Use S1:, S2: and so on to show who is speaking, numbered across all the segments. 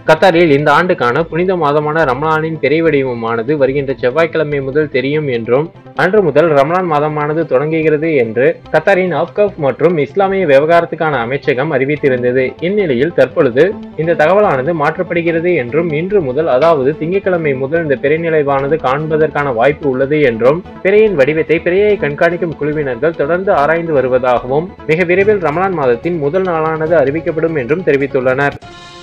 S1: கத்தாரில் இந்த ஆண்டுக்கான புனித மாதமான ரமலானின் பிறை வடிவமானது வருகின்ற செவ்வாய்க்கிழமை முதல் தெரியும் என்றும் அன்று முதல் ரமலான் மாதமானது தொடங்குகிறது என்று கத்தாரின் ஆப்கப் மற்றும் இஸ்லாமிய விவகாரத்துக்கான அமைச்சகம் அறிவித்திருந்தது இந்நிலையில் தற்பொழுது இந்த தகவலானது மாற்றப்படுகிறது என்றும் இன்று முதல் அதாவது திங்கட்கிழமை முதல் இந்த பிறைநிலைவானது காண்பதற்கான வாய்ப்பு உள்ளது என்றும் பிறையின் வடிவத்தை பிறையை கண்காணிக்கும் குழுவினர்கள் தொடர்ந்து ஆராய்ந்து வருவதாகவும் மிக விரைவில் ரமலான் மாதத்தின் முதல் நாளானது அறிவிக்கப்படும் என்றும் தெரிவித்துள்ளனர்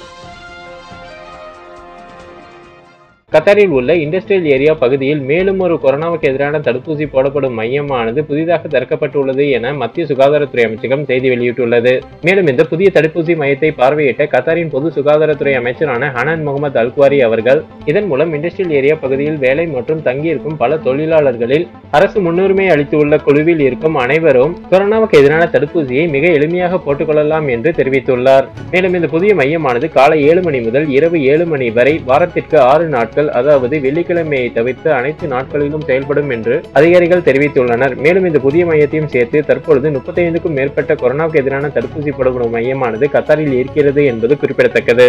S1: கத்தாரில் உள்ள இண்டஸ்ட்ரியல் ஏரியா பகுதியில் மேலும் ஒரு கொரோனாவுக்கு எதிரான தடுப்பூசி போடப்படும் மையமானது புதிதாக திறக்கப்பட்டுள்ளது என மத்திய சுகாதாரத்துறை அமைச்சகம் செய்தி வெளியிட்டுள்ளது மேலும் இந்த புதிய தடுப்பூசி மையத்தை பார்வையிட்ட கத்தாரின் பொது சுகாதாரத்துறை அமைச்சரான ஹனன் முகமது அல்குவாரி அவர்கள் இதன் மூலம் இண்டஸ்ட்ரியல் ஏரியா பகுதியில் வேலை மற்றும் தங்கியிருக்கும் பல தொழிலாளர்களில் அரசு முன்னுரிமை அளித்துள்ள குழுவில் இருக்கும் அனைவரும் கொரோனாவுக்கு எதிரான தடுப்பூசியை மிக எளிமையாக போட்டுக்கொள்ளலாம் என்று தெரிவித்துள்ளார் மேலும் இந்த புதிய மையமானது காலை ஏழு மணி முதல் இரவு ஏழு மணி வரை வாரத்திற்கு ஆறு நாட்கள் அதாவது வெள்ளிக்கிழமையை தவிர்த்து அனைத்து நாட்களிலும் செயல்படும் என்று அதிகாரிகள் தெரிவித்துள்ளனர் மேலும் இந்த புதிய மையத்தையும் சேர்த்து தற்பொழுது முப்பத்தைந்துக்கும் மேற்பட்ட கொரோனாவுக்கு எதிரான தடுப்பூசி போடப்படும் மையமானது கத்தாரில் இருக்கிறது என்பது குறிப்பிடத்தக்கது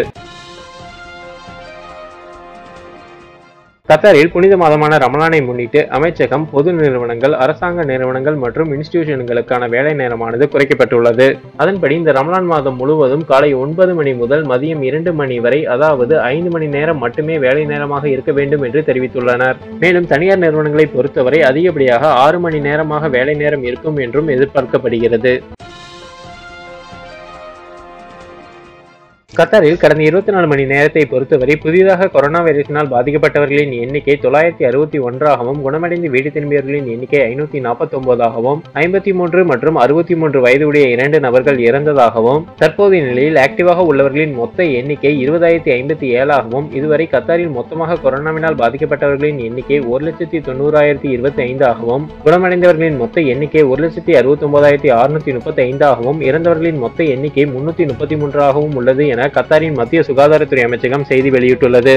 S1: கத்தாரில் புனித மாதமான ரமலானை முன்னிட்டு அமைச்சகம் பொது நிறுவனங்கள் அரசாங்க நிறுவனங்கள் மற்றும் இன்ஸ்டிடியூஷன்களுக்கான வேலை நேரமானது குறைக்கப்பட்டுள்ளது அதன்படி இந்த ரமலான் மாதம் முழுவதும் காலை ஒன்பது மணி முதல் மதியம் இரண்டு மணி வரை அதாவது ஐந்து மணி நேரம் மட்டுமே வேலை நேரமாக இருக்க வேண்டும் என்று தெரிவித்துள்ளனர் மேலும் தனியார் நிறுவனங்களை பொறுத்தவரை அதிகப்படியாக ஆறு மணி நேரமாக வேலை நேரம் இருக்கும் என்றும் எதிர்பார்க்கப்படுகிறது கத்தாரில் கடந்த இருபத்தி நாலு மணி நேரத்தை பொறுத்தவரை புதிதாக கொரோனா வைரஸினால் பாதிக்கப்பட்டவர்களின் எண்ணிக்கை தொள்ளாயிரத்தி அறுபத்தி ஒன்றாகவும் குணமடைந்து வீடு திரும்பியவர்களின் எண்ணிக்கை ஐநூத்தி நாற்பத்தி ஒன்பதாகவும் ஐம்பத்தி மூன்று மற்றும் அறுபத்தி மூன்று வயதுடைய இரண்டு நபர்கள் இறந்ததாகவும் தற்போதைய நிலையில் ஆக்டிவாக உள்ளவர்களின் மொத்த எண்ணிக்கை இருபதாயிரத்தி ஐம்பத்தி ஏழாகவும் இதுவரை கத்தாரில் மொத்தமாக கொரோனாவினால் பாதிக்கப்பட்டவர்களின் எண்ணிக்கை ஒரு லட்சத்தி தொண்ணூறாயிரத்தி இருபத்தி ஐந்தாகவும் குணமடைந்தவர்களின் மொத்த எண்ணிக்கை ஒரு லட்சத்தி அறுபத்தி ஒன்பதாயிரத்தி அறுநூத்தி முப்பத்தி ஐந்தாகவும் இறந்தவர்களின் மொத்த எண்ணிக்கை முன்னூத்தி முப்பத்தி மூன்றாகவும் உள்ளது என கத்தாரின் மத்திய சுகாதாரத்துறை அமைச்சகம் செய்தி வெளியிட்டுள்ளது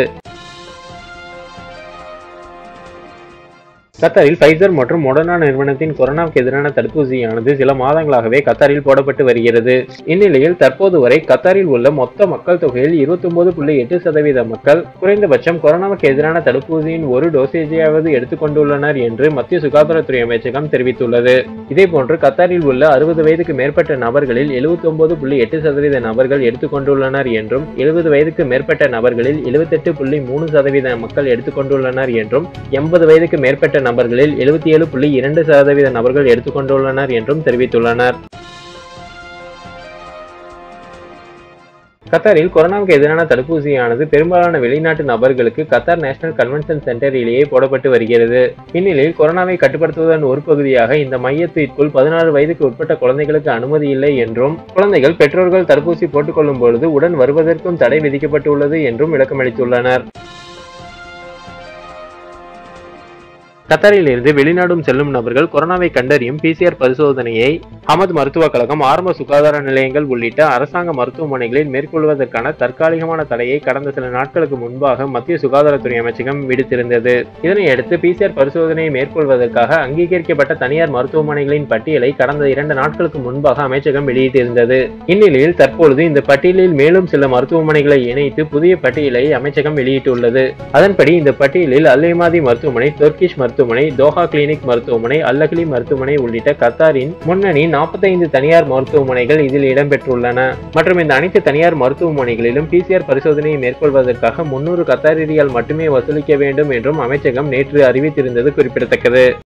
S1: கத்தாரில் ஃபைசர் மற்றும் மொடர்னா நிறுவனத்தின் கொரோனாவுக்கு எதிரான தடுப்பூசியானது சில மாதங்களாகவே கத்தாரில் போடப்பட்டு வருகிறது இந்நிலையில் தற்போது வரை கத்தாரில் உள்ள மொத்த மக்கள் தொகையில் இருபத்தி ஒன்பது புள்ளி எட்டு சதவீத மக்கள் குறைந்தபட்சம் கொரோனாவுக்கு எதிரான தடுப்பூசியின் ஒரு டோசேஜையாவது எடுத்துக்கொண்டுள்ளனர் என்று மத்திய சுகாதாரத்துறை அமைச்சகம் தெரிவித்துள்ளது இதேபோன்று கத்தாரில் உள்ள அறுபது வயதுக்கு மேற்பட்ட நபர்களில் எழுபத்தி ஒன்பது புள்ளி எட்டு சதவீத நபர்கள் எடுத்துக்கொண்டுள்ளனர் என்றும் எழுபது வயதுக்கு மேற்பட்ட நபர்களில் எழுபத்தெட்டு புள்ளி மூணு சதவீத மக்கள் எடுத்துக்கொண்டுள்ளனர் என்றும் எண்பது வயதுக்கு மேற்பட்ட நபர்களில் எழுபத்தி ஏழு புள்ளி இரண்டு சதவீத நபர்கள் எடுத்துக்கொண்டுள்ளனர் என்றும் தெரிவித்துள்ளனர் கத்தாரில் கொரோனாவுக்கு எதிரான தடுப்பூசியானது பெரும்பாலான வெளிநாட்டு நபர்களுக்கு கத்தார் நேஷனல் கன்வென்ஷன் சென்டரிலேயே போடப்பட்டு வருகிறது இந்நிலையில் கொரோனாவை கட்டுப்படுத்துவதன் ஒரு பகுதியாக இந்த மையத்திற்குள் பதினாறு வயதுக்கு உட்பட்ட குழந்தைகளுக்கு அனுமதி இல்லை என்றும் குழந்தைகள் பெற்றோர்கள் தடுப்பூசி போட்டுக்கொள்ளும் பொழுது உடன் வருவதற்கும் தடை விதிக்கப்பட்டுள்ளது என்றும் விளக்கமளித்துள்ளனர் கத்தாரில் இருந்து வெளிநாடும் செல்லும் நபர்கள் கொரோனாவை கண்டறியும் பிசிஆர் பரிசோதனையை அமது மருத்துவக் கழகம் ஆரம்ப சுகாதார நிலையங்கள் உள்ளிட்ட அரசாங்க மருத்துவமனைகளில் மேற்கொள்வதற்கான தற்காலிகமான தடையை கடந்த சில நாட்களுக்கு முன்பாக மத்திய சுகாதாரத்துறை அமைச்சகம் விடுத்திருந்தது இதனையடுத்து பிசிஆர் பரிசோதனையை மேற்கொள்வதற்காக அங்கீகரிக்கப்பட்ட தனியார் மருத்துவமனைகளின் பட்டியலை கடந்த இரண்டு நாட்களுக்கு முன்பாக அமைச்சகம் வெளியிட்டிருந்தது இந்நிலையில் தற்பொழுது இந்த பட்டியலில் மேலும் சில மருத்துவமனைகளை இணைத்து புதிய பட்டியலை அமைச்சகம் வெளியிட்டுள்ளது அதன்படி இந்த பட்டியலில் அல்லேமாதி மருத்துவமனை துர்கிஷ் மருத்துவமனை தோஹா கிளினிக் மருத்துவமனை அல்லகலி மருத்துவமனை உள்ளிட்ட கத்தாரின் முன்னணி நாற்பத்தைந்து தனியார் மருத்துவமனைகள் இதில் இடம்பெற்றுள்ளன மற்றும் இந்த அனைத்து தனியார் மருத்துவமனைகளிலும் பிசிஆர் பரிசோதனையை மேற்கொள்வதற்காக முன்னூறு கத்தாரி ரியால் மட்டுமே வசூலிக்க வேண்டும் என்றும் அமைச்சகம் நேற்று அறிவித்திருந்தது குறிப்பிடத்தக்கது